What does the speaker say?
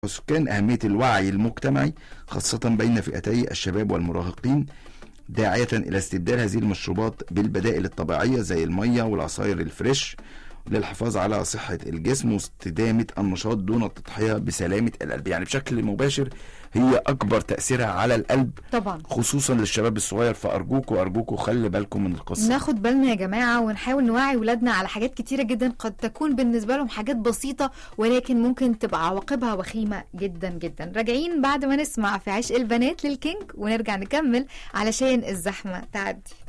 السكان أهمية الوعي المجتمعي خاصة بين فئتي الشباب والمراهقين داعية إلى استبدال هذه المشروبات بالبدائل الطبيعية زي المية والعصاير الفريش للحفاظ على صحة الجسم واستدامة النشاط دون التضحية بسلامة القلب يعني بشكل مباشر هي أكبر تأثيرها على القلب طبعا خصوصا للشباب الصغير فأرجوكوا أرجوكوا خلي بالكم من القصة ناخد بالنا يا جماعة ونحاول نوعي ولادنا على حاجات كتيرة جدا قد تكون بالنسبة لهم حاجات بسيطة ولكن ممكن تبقى عواقبها وخيمة جدا جدا راجعين بعد ما نسمع في عشق البنات للكينج ونرجع نكمل علشان الزحمة تعدي